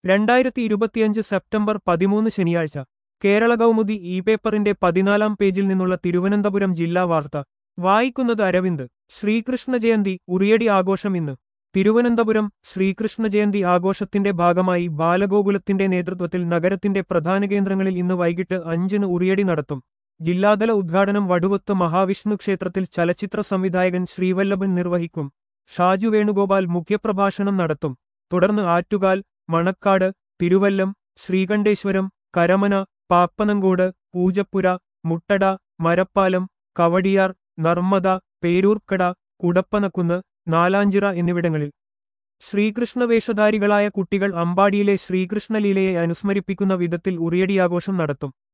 രണ്ടായിരത്തി ഇരുപത്തിയഞ്ച് സെപ്റ്റംബർ പതിമൂന്ന് ശനിയാഴ്ച കേരള കൗമുദി ഇ പേപ്പറിന്റെ പതിനാലാം പേജിൽ നിന്നുള്ള തിരുവനന്തപുരം ജില്ലാ വാർത്ത വായിക്കുന്നത് അരവിന്ദ് ശ്രീകൃഷ്ണ ജയന്തി ഉറിയടി ആഘോഷം ഇന്ന് തിരുവനന്തപുരം ശ്രീകൃഷ്ണ ജയന്തി ആഘോഷത്തിന്റെ ഭാഗമായി ബാലഗോകുലത്തിന്റെ നേതൃത്വത്തിൽ നഗരത്തിന്റെ പ്രധാന കേന്ദ്രങ്ങളിൽ ഇന്ന് വൈകിട്ട് അഞ്ചിന് ഉറിയടി നടത്തും ജില്ലാതല ഉദ്ഘാടനം വടുവത്ത് മഹാവിഷ്ണു ക്ഷേത്രത്തിൽ ചലച്ചിത്ര സംവിധായകൻ ശ്രീവല്ലഭൻ നിർവഹിക്കും ഷാജു വേണുഗോപാൽ മുഖ്യപ്രഭാഷണം നടത്തും തുടർന്ന് ആറ്റുകാൽ മണക്കാട് തിരുവല്ലം ശ്രീകണ്ഠേശ്വരം കരമന പാപ്പനങ്കോട് പൂജപ്പുര മുട്ടട മരപ്പാലം കവടിയാർ നർമ്മദ പേരൂർക്കട കുടപ്പനക്കുന്ന് നാലാഞ്ചിറ എന്നിവിടങ്ങളിൽ ശ്രീകൃഷ്ണവേഷധാരികളായ കുട്ടികൾ അമ്പാടിയിലെ ശ്രീകൃഷ്ണലീലയെ അനുസ്മരിപ്പിക്കുന്ന വിധത്തിൽ ഉറിയടിയാഘോഷം നടത്തും